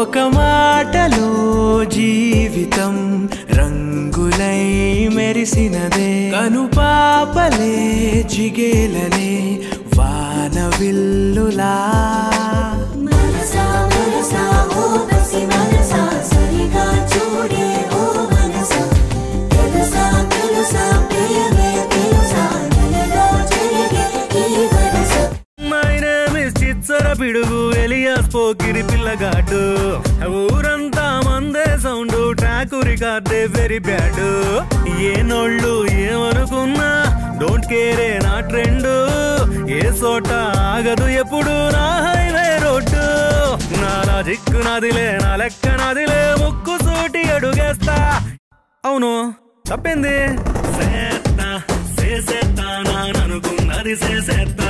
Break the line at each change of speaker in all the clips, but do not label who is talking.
ఒక మాటలో జీవితం రంగులై మెరిసినదే కను పాపలే జిగేలనే వాన విల్లులా
మనసా మనసా ఓ పసి మనసా సరిగా చూడే ఓ మనసా తెలుసా తెలుసా ప్రియమే తెలుసా నెలలో జరిగే ఈ వరస
మై నేమ్ ఇస్ చిచ్చర పిడుగు ఎలియాస్ పోకిరి పిల్లగాడు ఊరంతా మందే సౌండ్ ట్రాక్ రికార్డే వెరీ బ్యాడ్ ఏ నోళ్ళు ఏమనుకున్నా డోంట్ కేరే నా ట్రెండ్ ఏ చోట ఆగదు ఎప్పుడు నా హైవే రోడ్డు నా లాజిక్ నాదిలే నా లెక్క నాదిలే ముక్కు సూటి అడుగేస్తా అవును తప్పింది చేస్తా చేసేస్తా నాననుకున్నది చేసేస్తా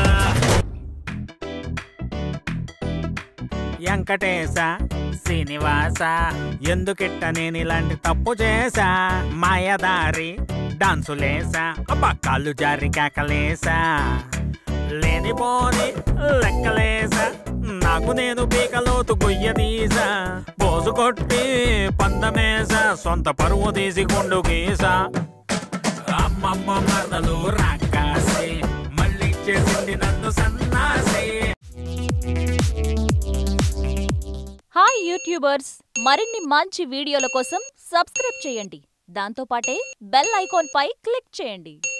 వెంకటేశ శ్రీనివాస ఎందుకిట్ట నేను ఇలాంటి తప్పు చేసా మాయదారి డాన్సులేసా అబ్బా కాళ్ళు జారి కేకలేసా లేనిపోని లెక్కలేసా నాకు నేను పీకలోతు గొయ్య తీసా పోసు కొట్టి పందమేసా సొంత పరువు తీసి గుండు గీసా అమ్మమ్మ మరదలు రాకాసి మళ్ళీ చేసింది నన్ను సన్నాసి
హాయ్ యూట్యూబర్స్ మరిన్ని మంచి వీడియోల కోసం సబ్స్క్రైబ్ చేయండి దాంతోపాటే బెల్ ఐకాన్ పై క్లిక్ చేయండి